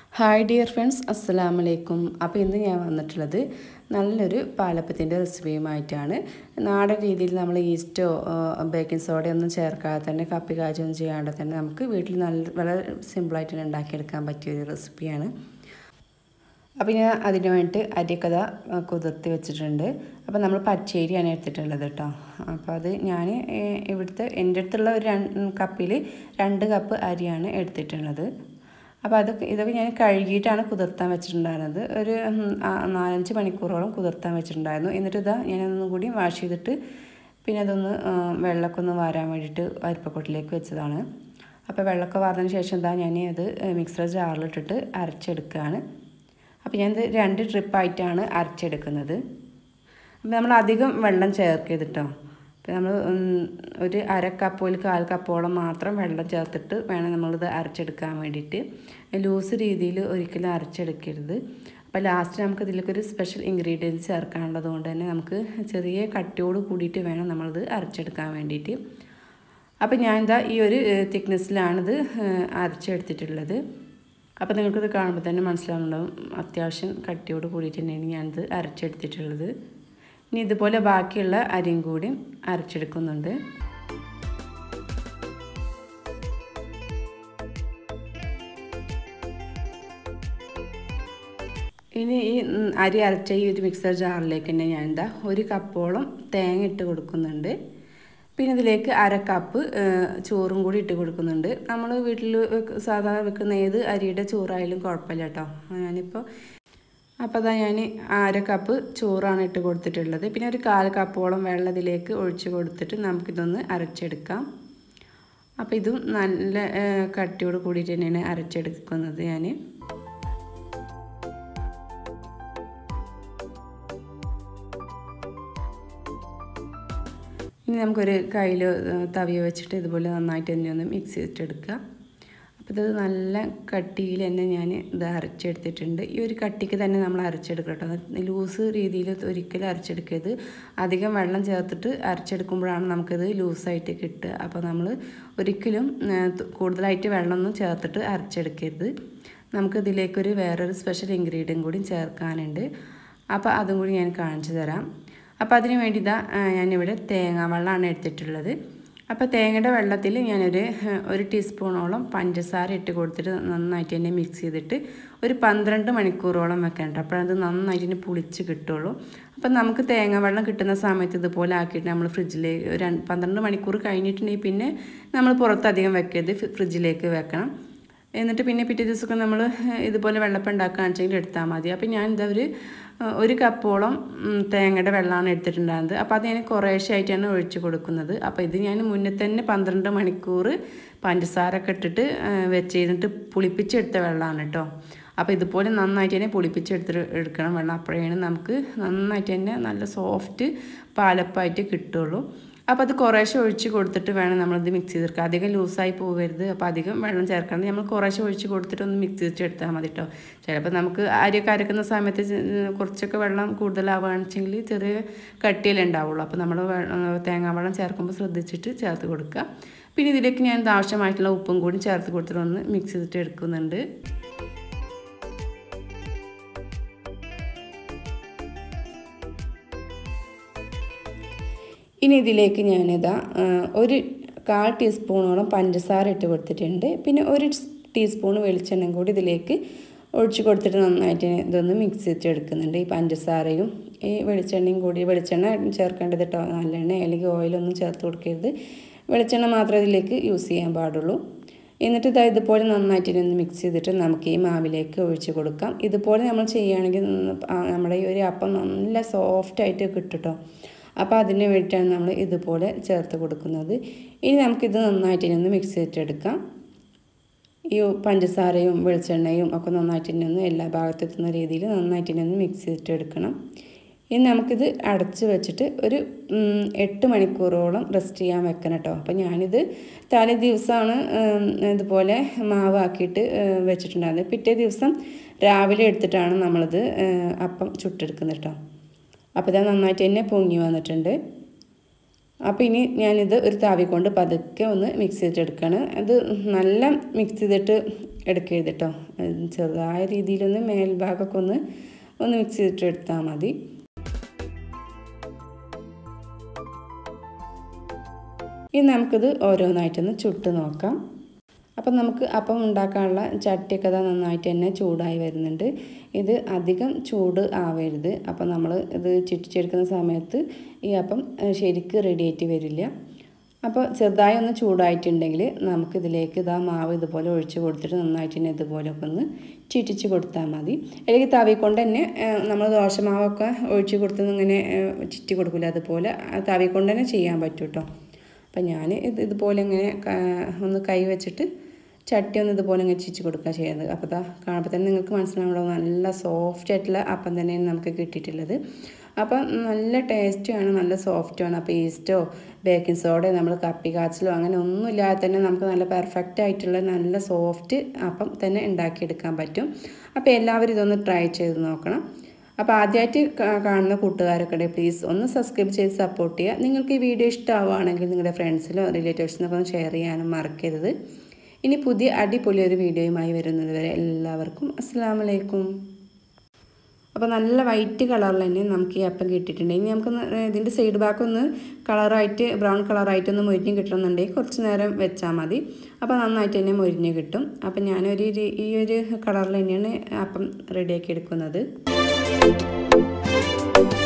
hi dear friends അസ്സലാം വലൈക്കും അപ്പോൾ ഇന്ന് ഞാൻ വന്നിട്ടുള്ളത് നല്ലൊരു പാലപ്പത്തിൻ്റെ റെസിപ്പിയുമായിട്ടാണ് നാടൻ രീതിയിൽ നമ്മൾ ഈസ്റ്റോ ബേക്കിംഗ് സോഡയോ ഒന്നും ചേർക്കാതെ തന്നെ കപ്പി കാച്ചൊന്നും ചെയ്യാണ്ട് തന്നെ നമുക്ക് വീട്ടിൽ നല്ല വളരെ സിമ്പിളായിട്ട് തന്നെ ഉണ്ടാക്കിയെടുക്കാൻ പറ്റിയൊരു റെസിപ്പിയാണ് അപ്പോൾ ഞാൻ അതിന് വേണ്ടിയിട്ട് അരിക്കഥ കുതിർത്തി വെച്ചിട്ടുണ്ട് അപ്പോൾ നമ്മൾ പച്ചരിയാണ് എടുത്തിട്ടുള്ളത് കേട്ടോ അപ്പോൾ അത് ഞാൻ ഇവിടുത്തെ എൻ്റെ അടുത്തുള്ള ഒരു രണ്ട് കപ്പിൽ രണ്ട് കപ്പ് അരിയാണ് എടുത്തിട്ടുള്ളത് അപ്പോൾ അത് ഇതൊക്കെ ഞാൻ കഴുകിയിട്ടാണ് കുതിർത്താൻ വെച്ചിട്ടുണ്ടായിരുന്നത് ഒരു നാലഞ്ച് മണിക്കൂറോളം കുതിർത്താൻ വെച്ചിട്ടുണ്ടായിരുന്നു എന്നിട്ട് ഇതാ ഞാനൊന്നും കൂടി വാഷ് ചെയ്തിട്ട് പിന്നെ അതൊന്ന് വെള്ളമൊക്കെ ഒന്ന് വാരാൻ വേണ്ടിയിട്ട് അരിപ്പക്കൊട്ടിലേക്ക് വെച്ചതാണ് അപ്പോൾ വെള്ളമൊക്കെ വാർന്നതിന് ശേഷം എന്താ ഞാൻ അത് മിക്സർ ജാറിലിട്ടിട്ട് അരച്ചെടുക്കുകയാണ് അപ്പോൾ ഞാനിത് രണ്ട് ട്രിപ്പായിട്ടാണ് അരച്ചെടുക്കുന്നത് അപ്പോൾ നമ്മൾ അധികം വെള്ളം ചേർക്കരുത് കേട്ടോ അപ്പോൾ നമ്മൾ ഒരു അര കപ്പ് ഒരു കാൽ കപ്പോളം മാത്രം വെള്ളം ചേർത്തിട്ട് വേണം നമ്മളിത് അരച്ചെടുക്കാൻ വേണ്ടിയിട്ട് ലൂസ് രീതിയിൽ ഒരിക്കലും അരച്ചെടുക്കരുത് അപ്പോൾ ലാസ്റ്റ് നമുക്ക് ഇതിലേക്കൊരു സ്പെഷ്യൽ ഇൻഗ്രീഡിയൻസ് ചേർക്കാനുള്ളത് കൊണ്ട് തന്നെ നമുക്ക് ചെറിയ കട്ടിയോട് കൂടിയിട്ട് വേണം നമ്മളിത് അരച്ചെടുക്കാൻ വേണ്ടിയിട്ട് അപ്പോൾ ഞാനിതാ ഈ ഒരു തിക്നെസ്സിലാണിത് അരച്ചെടുത്തിട്ടുള്ളത് അപ്പോൾ നിങ്ങൾക്കിത് കാണുമ്പോൾ തന്നെ മനസ്സിലാവുന്നുണ്ടാവും അത്യാവശ്യം കട്ടിയോട് കൂടിയിട്ട് തന്നെയാണ് ഞാനിത് അരച്ചെടുത്തിട്ടുള്ളത് ഇനി ഇതുപോലെ ബാക്കിയുള്ള അരിയും കൂടി അരച്ചെടുക്കുന്നുണ്ട് ഇനി ഈ അരി അരച്ച ഈ ഒരു മിക്സർ ജാറിലേക്ക് തന്നെ ഞാൻ എന്താ ഒരു കപ്പോളം തേങ്ങ ഇട്ട് കൊടുക്കുന്നുണ്ട് പിന്നെ ഇതിലേക്ക് അര കപ്പ് ചോറും കൂടി ഇട്ട് കൊടുക്കുന്നുണ്ട് നമ്മൾ വീട്ടിൽ സാധാരണ വെക്കുന്ന ഏത് അരിയുടെ ചോറായാലും കുഴപ്പമില്ല കേട്ടോ ഞാനിപ്പോൾ അപ്പോൾ അതാ ഞാൻ അര കപ്പ് ചോറാണ് ഇട്ട് കൊടുത്തിട്ടുള്ളത് പിന്നെ ഒരു കാൽ കപ്പോളം വെള്ളം ഇതിലേക്ക് ഒഴിച്ച് കൊടുത്തിട്ട് നമുക്കിതൊന്ന് അരച്ചെടുക്കാം അപ്പോൾ ഇതും നല്ല കട്ടിയോട് കൂടിയിട്ട് തന്നെയാണ് അരച്ചെടുക്കുന്നത് ഞാൻ ഇനി നമുക്കൊരു കയ്യിൽ തവിയ വെച്ചിട്ട് ഇതുപോലെ നന്നായിട്ട് തന്നെ ഒന്ന് മിക്സ് ചെയ്തിട്ടെടുക്കുക അപ്പോൾ ഇത് നല്ല കട്ടിയിൽ തന്നെ ഞാൻ ഇത് അരച്ചെടുത്തിട്ടുണ്ട് ഈ ഒരു കട്ടിക്ക് തന്നെ നമ്മൾ അരച്ചെടുക്കുക കേട്ടോ ലൂസ് രീതിയിൽ ഒരിക്കലും അരച്ചെടുക്കരുത് അധികം വെള്ളം ചേർത്തിട്ട് അരച്ചെടുക്കുമ്പോഴാണ് നമുക്കിത് ലൂസായിട്ട് കിട്ടുക അപ്പോൾ നമ്മൾ ഒരിക്കലും കൂടുതലായിട്ട് വെള്ളമൊന്നും ചേർത്തിട്ട് അരച്ചെടുക്കരുത് നമുക്കിതിലേക്കൊരു വേറൊരു സ്പെഷ്യൽ ഇൻഗ്രീഡിയൻ കൂടി ചേർക്കാനുണ്ട് അപ്പോൾ അതും കൂടി ഞാൻ കാണിച്ചു തരാം അപ്പോൾ അതിന് വേണ്ടി ഇതാ ഞാനിവിടെ തേങ്ങ വെള്ളമാണ് എടുത്തിട്ടുള്ളത് അപ്പോൾ തേങ്ങയുടെ വെള്ളത്തിൽ ഞാനൊരു ഒരു ടീസ്പൂണോളം പഞ്ചസാര ഇട്ട് കൊടുത്തിട്ട് നന്നായിട്ട് തന്നെ മിക്സ് ചെയ്തിട്ട് ഒരു പന്ത്രണ്ട് മണിക്കൂറോളം വെക്കണം അപ്പോഴത് നന്നായിട്ട് തന്നെ പുളിച്ച് കിട്ടുള്ളൂ അപ്പം നമുക്ക് തേങ്ങ വെള്ളം കിട്ടുന്ന സമയത്ത് ഇതുപോലെ ആക്കിയിട്ട് നമ്മൾ ഫ്രിഡ്ജിലേക്ക് ഒരു പന്ത്രണ്ട് മണിക്കൂർ കഴിഞ്ഞിട്ടുണ്ടെങ്കിൽ പിന്നെ നമ്മൾ പുറത്തധികം വെക്കരുത് ഫ്രിഡ്ജിലേക്ക് വെക്കണം എന്നിട്ട് പിന്നെ പിറ്റേ ദിവസമൊക്കെ നമ്മൾ ഇതുപോലെ വെള്ളപ്പം ഉണ്ടാക്കുകയാണെന്ന് വെച്ചെങ്കിൽ എടുത്താൽ മതി അപ്പോൾ ഞാൻ എന്താ ഒരു ഒരു കപ്പോളം തേങ്ങയുടെ വെള്ളമാണ് എടുത്തിട്ടുണ്ടായിരുന്നത് അപ്പോൾ അത് ഞാൻ കുറേശ്ശെ ആയിട്ടാണ് ഒഴിച്ച് കൊടുക്കുന്നത് അപ്പോൾ ഇത് ഞാൻ മുന്നേ തന്നെ പന്ത്രണ്ട് മണിക്കൂർ പഞ്ചസാര ഒക്കെ ഇട്ടിട്ട് വെച്ച് ചെയ്തിട്ട് പുളിപ്പിച്ചെടുത്ത വെള്ളമാണ് കേട്ടോ അപ്പോൾ ഇതുപോലെ നന്നായിട്ട് തന്നെ പുളിപ്പിച്ചെടുത്തിട്ട് എടുക്കണം വെള്ളം അപ്പോഴാണ് നമുക്ക് നന്നായിട്ട് തന്നെ നല്ല സോഫ്റ്റ് പാലപ്പായിട്ട് കിട്ടുള്ളൂ അപ്പോൾ അത് കുറേശ്ശെ ഒഴിച്ച് കൊടുത്തിട്ട് വേണം നമ്മളിത് മിക്സ് ചെയ്തെടുക്കുക അധികം ലൂസായി പോകരുത് അപ്പോൾ അധികം വെള്ളം ചേർക്കാണ്ട് നമ്മൾ കുറേശ്ശെ ഒഴിച്ച് കൊടുത്തിട്ട് ഒന്ന് മിക്സ് ചെയ്തിട്ട് എടുത്താൽ മതി കേട്ടോ ചിലപ്പോൾ നമുക്ക് അരിയൊക്കെ അരക്കുന്ന സമയത്ത് കുറച്ചൊക്കെ വെള്ളം കൂടുതലാവുകയാണെന്ന് വെച്ചെങ്കിൽ ചെറിയ കട്ടിയല്ലേ ഉണ്ടാവുള്ളൂ അപ്പോൾ നമ്മൾ തേങ്ങാ വെള്ളം ചേർക്കുമ്പോൾ ശ്രദ്ധിച്ചിട്ട് ചേർത്ത് കൊടുക്കുക പിന്നെ ഇതിലേക്ക് ഞാൻ ആവശ്യമായിട്ടുള്ള ഉപ്പും കൂടി ചേർത്ത് കൊടുത്തിട്ട് ഒന്ന് മിക്സ് ചെയ്തിട്ട് എടുക്കുന്നുണ്ട് ഇനി ഇതിലേക്ക് ഞാനിതാ ഒരു കാൽ ടീസ്പൂണോളം പഞ്ചസാര ഇട്ട് കൊടുത്തിട്ടുണ്ട് പിന്നെ ഒരു ടീസ്പൂൺ വെളിച്ചെണ്ണയും കൂടി ഇതിലേക്ക് ഒഴിച്ച് കൊടുത്തിട്ട് നന്നായിട്ട് ഇതൊന്ന് മിക്സ് ചെയ്തിട്ട് എടുക്കുന്നുണ്ട് ഈ പഞ്ചസാരയും ഈ വെളിച്ചെണ്ണയും കൂടി വെളിച്ചെണ്ണ ചേർക്കേണ്ടത് കേട്ടോ നല്ലെണ്ണ അല്ലെങ്കിൽ ഓയിലൊന്നും ചേർത്ത് കൊടുക്കരുത് വെളിച്ചെണ്ണ മാത്രമേ ഇതിലേക്ക് യൂസ് ചെയ്യാൻ പാടുള്ളൂ എന്നിട്ട് ഇതാ ഇതുപോലെ നന്നായിട്ട് ഒന്ന് മിക്സ് ചെയ്തിട്ട് നമുക്ക് ഈ മാവിലേക്ക് ഒഴിച്ച് കൊടുക്കാം ഇതുപോലെ നമ്മൾ ചെയ്യുകയാണെങ്കിൽ നമ്മുടെ ഈ ഒരു അപ്പം നല്ല സോഫ്റ്റായിട്ട് കിട്ടും കേട്ടോ അപ്പോൾ അതിന് വേണ്ടിയിട്ടാണ് നമ്മൾ ഇതുപോലെ ചേർത്ത് കൊടുക്കുന്നത് ഇനി നമുക്കിത് നന്നായിട്ട് ഒന്ന് മിക്സ് ചെയ്തിട്ടെടുക്കാം ഈ പഞ്ചസാരയും വെളിച്ചെണ്ണയും ഒക്കെ നന്നായിട്ട് തന്നെ ഒന്ന് എല്ലാ ഭാഗത്തെത്തുന്ന രീതിയിൽ നന്നായിട്ട് തന്നെ ഒന്ന് മിക്സ് ചെയ്തിട്ട് എടുക്കണം ഇനി നമുക്കിത് അടച്ച് വെച്ചിട്ട് ഒരു എട്ട് മണിക്കൂറോളം റെസ്റ്റ് ചെയ്യാൻ വെക്കണം കേട്ടോ അപ്പോൾ ഞാനിത് തലേ ദിവസമാണ് ഇതുപോലെ മാവാക്കിയിട്ട് വെച്ചിട്ടുണ്ടായിരുന്നത് പിറ്റേ ദിവസം രാവിലെ എടുത്തിട്ടാണ് നമ്മളിത് അപ്പം ചുട്ടെടുക്കുന്നത് കേട്ടോ അപ്പോൾ ഇത് നന്നായിട്ട് തന്നെ പൊങ്ങി വന്നിട്ടുണ്ട് അപ്പോൾ ഇനി ഞാനിത് ഒരു താവി കൊണ്ട് പതുക്കെ ഒന്ന് മിക്സ് ചെയ്തിട്ടെടുക്കുകയാണ് അത് നല്ല മിക്സ് ചെയ്തിട്ട് എടുക്കരുത് കേട്ടോ ചെറുതായ രീതിയിലൊന്ന് മേൽഭാഗമൊക്കെ ഒന്ന് ഒന്ന് മിക്സ് ചെയ്തിട്ട് എടുത്താൽ മതി ഇനി നമുക്കിത് ഓരോന്നായിട്ടൊന്ന് ചുട്ട് നോക്കാം അപ്പം നമുക്ക് അപ്പം ഉണ്ടാക്കാനുള്ള ചട്ടിയൊക്കെ ഇതാ നന്നായിട്ട് തന്നെ ചൂടായി വരുന്നുണ്ട് ഇത് അധികം ചൂട് ആവരുത് അപ്പം നമ്മൾ ഇത് ചുറ്റിച്ചെടുക്കുന്ന സമയത്ത് ഈ അപ്പം ശരിക്ക് റെഡി ആയിട്ട് വരില്ല അപ്പോൾ ചെറുതായി ഒന്ന് ചൂടായിട്ടുണ്ടെങ്കിൽ നമുക്കിതിലേക്ക് ഇതാ മാവ് ഇതുപോലെ ഒഴിച്ച് കൊടുത്തിട്ട് നന്നായിട്ട് തന്നെ ഇതുപോലെയൊക്കെ ഒന്ന് ചുറ്റിച്ച് കൊടുത്താൽ മതി അല്ലെങ്കിൽ തവി കൊണ്ട് തന്നെ നമ്മൾ ദോശമാവൊക്കെ ഒഴിച്ച് കൊടുത്ത് ഇങ്ങനെ ചുറ്റി കൊടുക്കില്ല അതുപോലെ തവി കൊണ്ട് തന്നെ ചെയ്യാൻ പറ്റും കേട്ടോ അപ്പം ഞാൻ ഇത് ഇതുപോലെ ഇങ്ങനെ ഒന്ന് കൈ വെച്ചിട്ട് ചട്ടി ഒന്ന് ഇതുപോലെ ഇങ്ങനെ ചിച്ച് കൊടുക്കുക ചെയ്യുന്നത് അപ്പോൾ ഇതാ കാണുമ്പോൾ തന്നെ നിങ്ങൾക്ക് മനസ്സിലാവുള്ളൂ നല്ല സോഫ്റ്റ് ആയിട്ടുള്ള അപ്പം തന്നെയാണ് നമുക്ക് കിട്ടിയിട്ടുള്ളത് അപ്പം നല്ല ടേസ്റ്റുമാണ് നല്ല സോഫ്റ്റുമാണ് അപ്പോൾ ഈസ്റ്റോ ബേക്കിംഗ് സോഡയോ നമ്മൾ കപ്പി കാച്ചിലോ അങ്ങനെ ഒന്നുമില്ലാതെ തന്നെ നമുക്ക് നല്ല പെർഫെക്റ്റ് ആയിട്ടുള്ള നല്ല സോഫ്റ്റ് അപ്പം തന്നെ ഉണ്ടാക്കിയെടുക്കാൻ പറ്റും അപ്പോൾ എല്ലാവരും ഇതൊന്ന് ട്രൈ ചെയ്ത് നോക്കണം അപ്പോൾ ആദ്യമായിട്ട് കാണുന്ന കൂട്ടുകാരൊക്കെ ഉണ്ടെങ്കിൽ പ്ലീസ് ഒന്ന് സബ്സ്ക്രൈബ് ചെയ്ത് സപ്പോർട്ട് ചെയ്യുക നിങ്ങൾക്ക് ഈ വീഡിയോ ഇഷ്ടമാവുകയാണെങ്കിൽ നിങ്ങളുടെ ഫ്രണ്ട്സിലോ റിലേറ്റീവ്സിനൊക്കെ ഒന്ന് ഷെയർ ചെയ്യാനും മറക്കരുത് ഇനി പുതിയ അടിപൊളി ഒരു വീഡിയോയുമായി വരുന്നത് വരെ എല്ലാവർക്കും അസ്സാം വലൈക്കും അപ്പോൾ നല്ല വൈറ്റ് കളറിൽ തന്നെ നമുക്ക് ഈ അപ്പം കിട്ടിയിട്ടുണ്ട് ഇനി നമുക്ക് ഇതിൻ്റെ സൈഡ് ഭാഗം ഒന്ന് കളറായിട്ട് ബ്രൗൺ കളറായിട്ട് ഒന്ന് മൊരിഞ്ഞ് കിട്ടണമെന്നുണ്ടെങ്കിൽ കുറച്ച് നേരം വെച്ചാൽ മതി അപ്പോൾ നന്നായിട്ട് തന്നെ മൊരിഞ്ഞ് കിട്ടും അപ്പം ഞാനൊരു ഈ ഒരു കളറിൽ തന്നെയാണ് അപ്പം റെഡിയാക്കി എടുക്കുന്നത്